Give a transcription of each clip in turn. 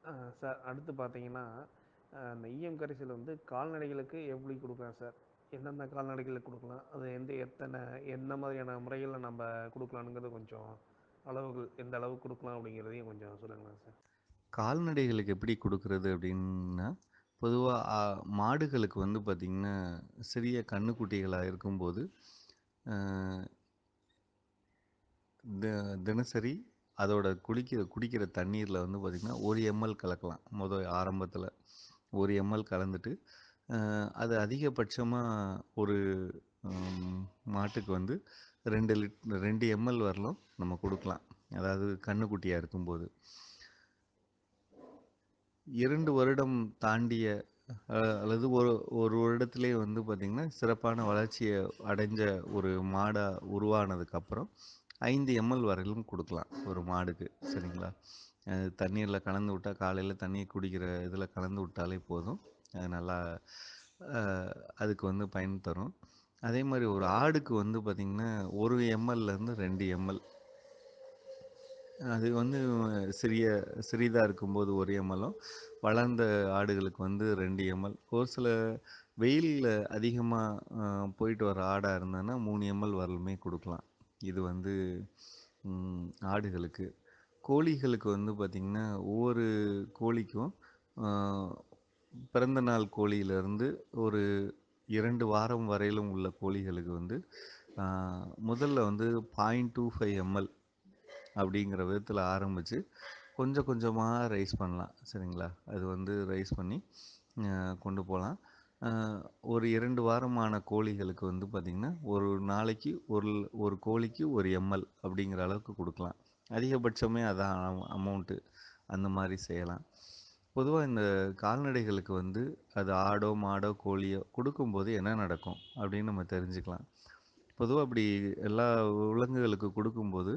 ஆ, sir அடுத்து பார்த்தீங்கன்னா ஆ, இந்த இஎம் கரைசல் வந்து கால்நடைகளுக்கு எப்படி கொடுக்கலாம் சார் எந்தெந்த கால்நடைகளுக்கு கொடுக்கலாம் அது எந்த எத்தனை எந்த மாதிரியான முறைகளில் நம்ம கொடுக்கலானுங்கிறது கொஞ்சம் அளவுகள் எந்த அளவுக்கு கொடுக்கலாம் அப்படிங்கிறதையும் கொஞ்சம் சொல்லுங்களேன் சார் கால்நடைகளுக்கு எப்படி கொடுக்கறது அப்படின்னா பொதுவாக மாடுகளுக்கு வந்து பார்த்திங்கன்னா சிறிய கன்றுக்குட்டிகளாக இருக்கும்போது ஆஹ், தி- தினசரி அதோட குளிக்கிற குடிக்கிற தண்ணீரில் வந்து பார்த்திங்கன்னா ஒரு எம்எல் கலக்கலாம் முதல் ஆரம்பத்தில் ஒரு எம்எல் கலந்துட்டு ஆஹ், அது அதிகபட்சமாக ஒரு ஹம், மாட்டுக்கு வந்து ரெண்டு லிட் ரெண்டு எம்எல் வரலும் நம்ம கொடுக்கலாம் அதாவது கன்றுக்குட்டியாக இருக்கும்போது இரண்டு வருடம் தாண்டிய அஹ், அல்லது ஒரு ஒரு வருடத்திலே வந்து பார்த்திங்கன்னா சிறப்பான வளர்ச்சியை அடைஞ்ச ஒரு மாடாக உருவானதுக்கப்புறம் ஐந்து எம்எல் வரையிலும் கொடுக்கலாம் ஒரு மாடுக்கு சரிங்களா அது தண்ணீரில் கலந்து விட்டால் காலையில் தண்ணி குடிக்கிற இதில் கலந்து விட்டாலே போதும் அது நல்லா அஹ், அதுக்கு வந்து பயன் தரும் அதே மாதிரி ஒரு ஆடுக்கு வந்து பார்த்திங்கன்னா ஒரு எம்எல்லேருந்து ரெண்டு எம்எல் அது வந்து சிறிய சிறிதாக இருக்கும்போது ஒரு எம்எல்லும் வளர்ந்த ஆடுகளுக்கு வந்து ரெண்டு எம்எல் ஒரு சில வெயிலில் அதிகமாக போயிட்டு வர ஆடாக இருந்ததுன்னா மூணு எம்எல் வரலுமே கொடுக்கலாம் இது வந்து ம், ஆடுகளுக்கு கோழிகளுக்கு வந்து பார்த்திங்கன்னா ஒவ்வொரு கோழிக்கும் ஆ, பிறந்த நாள் கோழியிலேருந்து ஒரு இரண்டு வாரம் வரையிலும் உள்ள கோழிகளுக்கு வந்து ஆ, முதல்ல வந்து பாயிண்ட் டூ ஃபைவ் எம்எல் அப்படிங்கிற விதத்தில் ஆரம்பித்து கொஞ்சம் கொஞ்சமாக ரைஸ் பண்ணலாம் சரிங்களா அது வந்து ரைஸ் பண்ணி அஹ், கொண்டு போகலாம் ஒரு இரண்டு வாரமான கோழிகளுக்கு வந்து பார்த்திங்கன்னா ஒரு நாளைக்கு ஒரு ஒரு கோழிக்கு ஒரு எம்எல் அப்படிங்கிற அளவுக்கு கொடுக்கலாம் அதிகபட்சமே அதான் அமௌண்ட்டு அந்த மாதிரி செய்யலாம் பொதுவாக இந்த கால்நடைகளுக்கு வந்து அது ஆடோ மாடோ கோழியோ கொடுக்கும்போது என்ன நடக்கும் அப்படின்னு நம்ம தெரிஞ்சுக்கலாம் பொதுவாக அப்படி எல்லா விலங்குகளுக்கு கொடுக்கும்போது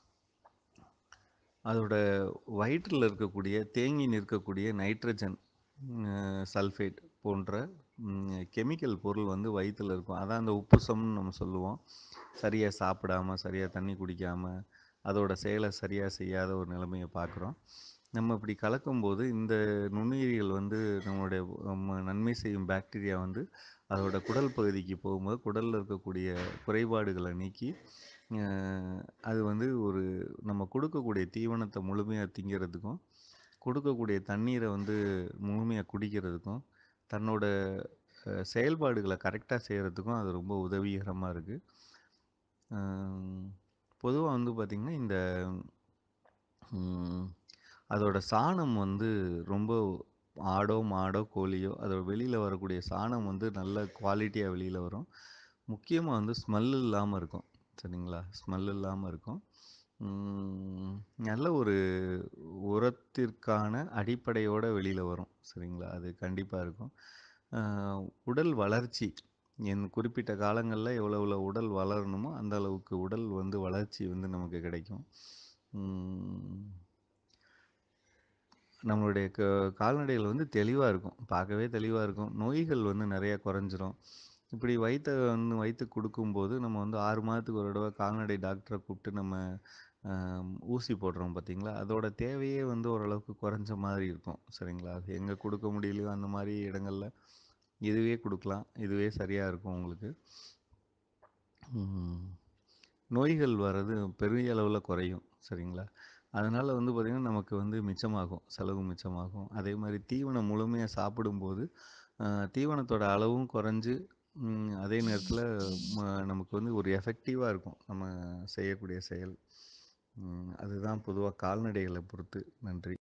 அதோட வயிற்றில் இருக்கக்கூடிய தேங்கி நிற்கக்கூடிய நைட்ரஜன் சல்ஃபேட் போன்ற கெமிக்கல் பொருள் வந்து வயிற்றில் இருக்கும் அதான் அந்த உப்புசம்னு நம்ம சொல்லுவோம் சரியாக சாப்பிடாம சரியாக தண்ணி குடிக்காம அதோட செயலை சரியாக செய்யாத ஒரு நிலைமையை பார்க்குறோம் நம்ம இப்படி கலக்கும்போது இந்த நுண்ணுயிரிகள் வந்து நம்மளுடைய நம்ம நன்மை செய்யும் பாக்டீரியா வந்து அதோட குடல் பகுதிக்கு போகும்போது குடலில் இருக்கக்கூடிய குறைபாடுகளை நீக்கி அஹ், அது வந்து ஒரு நம்ம கொடுக்கக்கூடிய தீவனத்தை முழுமையாக திங்கிறதுக்கும் கொடுக்கக்கூடிய தண்ணீரை வந்து முழுமையாக குடிக்கிறதுக்கும் தன்னோட அஹ், செயல்பாடுகளை கரெக்டாக செய்கிறதுக்கும் அது ரொம்ப உதவிகரமாக இருக்குது பொதுவாக வந்து பார்த்திங்கன்னா இந்த ம், அதோட சாணம் வந்து ரொம்ப ஆடோ மாடோ கோழியோ அதோட வெளியில் வரக்கூடிய சாணம் வந்து நல்ல குவாலிட்டியாக வெளியில் வரும் முக்கியமாக வந்து ஸ்மெல் இல்லாமல் இருக்கும் சரிங்களா ஸ்மெல் இல்லாமல் இருக்கும் ம், நல்ல ஒரு உரத்திற்கான அடிப்படையோட வெளியில் வரும் சரிங்களா அது கண்டிப்பாக இருக்கும் ஆஹ், உடல் வளர்ச்சி என் குறிப்பிட்ட காலங்களில் எவ்வளோ எவ்வளோ உடல் வளரணுமோ அந்த அளவுக்கு உடல் வந்து வளர்ச்சி வந்து நமக்கு கிடைக்கும் ம், நம்மளுடைய க கால்நடைகள் வந்து தெளிவாக இருக்கும் பார்க்கவே தெளிவாக இருக்கும் நோய்கள் வந்து நிறைய குறைஞ்சிரும் இப்படி வயிற்ற வந்து வயிற்று கொடுக்கும்போது நம்ம வந்து ஆறு மாதத்துக்கு ஒரு தடவை கால்நடை டாக்டரை கூப்பிட்டு நம்ம ஆம், ஊசி போடுறோம் பார்த்தீங்களா அதோட தேவையே வந்து ஓரளவுக்கு குறைஞ்ச மாதிரி இருக்கும் சரிங்களா அது எங்கே கொடுக்க முடியலையோ அந்த மாதிரி இடங்கள்ல இதுவே கொடுக்கலாம் இதுவே சரியாக இருக்கும் உங்களுக்கு ம். நோய்கள் வர்றது பெரிய அளவில் குறையும் சரிங்களா அதனால் வந்து பார்த்திங்கன்னா நமக்கு வந்து மிச்சமாகும் செலவு மிச்சமாகும் அதே மாதிரி தீவனம் முழுமையாக சாப்பிடும்போது ஆஹ், தீவனத்தோட அளவும் குறைஞ்சு ம், அதே நேரத்தில் நமக்கு வந்து ஒரு எஃபெக்டிவாக இருக்கும் நம்ம செய்யக்கூடிய செயல் ம், அதுதான் பொதுவாக கால்நடைகளை பொறுத்து நன்றி